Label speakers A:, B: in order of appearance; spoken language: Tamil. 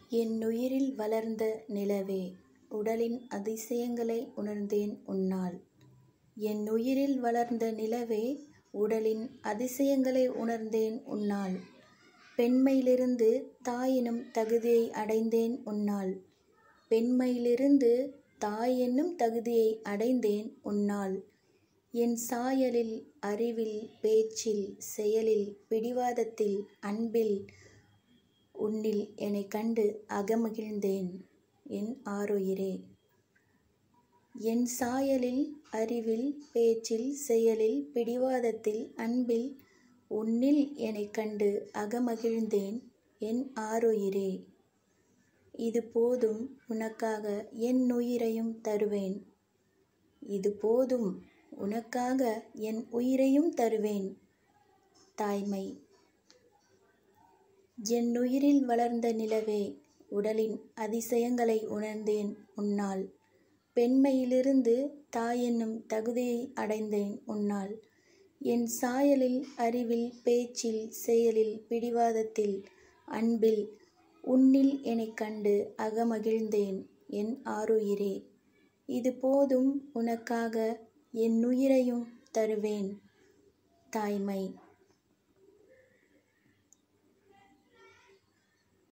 A: என்னுயிரில் வளர்ந்த நிலவே உடலின் அதிசயங்களை உணர்ந்தேன் உன்னால் என்னுயிரில் வளர்ந்த நிலவே உடலின் அதிசயங்களை உணர்ந்தேன் உன்னால் பெண்மையிலிருந்து தாயெனும் தகுதியை அடைந்தேன் உன்னால் பெண்மையிலிருந்து தாய் என்னும் தகுதியை அடைந்தேன் உன்னால் என் சாயலில் அறிவில் பேச்சில் செயலில் பிடிவாதத்தில் அன்பில் உன்னில் என்னை கண்டு அகமகிழ்ந்தேன் என் ஆருயிரே என் சாயலில் அறிவில் பேச்சில் செயலில் பிடிவாதத்தில் அன்பில் உன்னில் என்னை கண்டு அகமகிழ்ந்தேன் என் ஆருயிரே இது போதும் உனக்காக என் உயிரையும் தருவேன் இது போதும் உனக்காக என் உயிரையும் தருவேன் தாய்மை என் உயிரில் வளர்ந்த நிலவே உடலின் அதிசயங்களை உணர்ந்தேன் உன்னால் பெண்மையிலிருந்து தாயென்னும் தகுதியை அடைந்தேன் உன்னால் என் சாயலில் அறிவில் பேச்சில் செயலில் பிடிவாதத்தில் அன்பில் உன்னில் என்னை கண்டு அகமகிழ்ந்தேன் என் ஆருயிரே இது போதும் உனக்காக என் உயிரையும் தருவேன் தாய்மை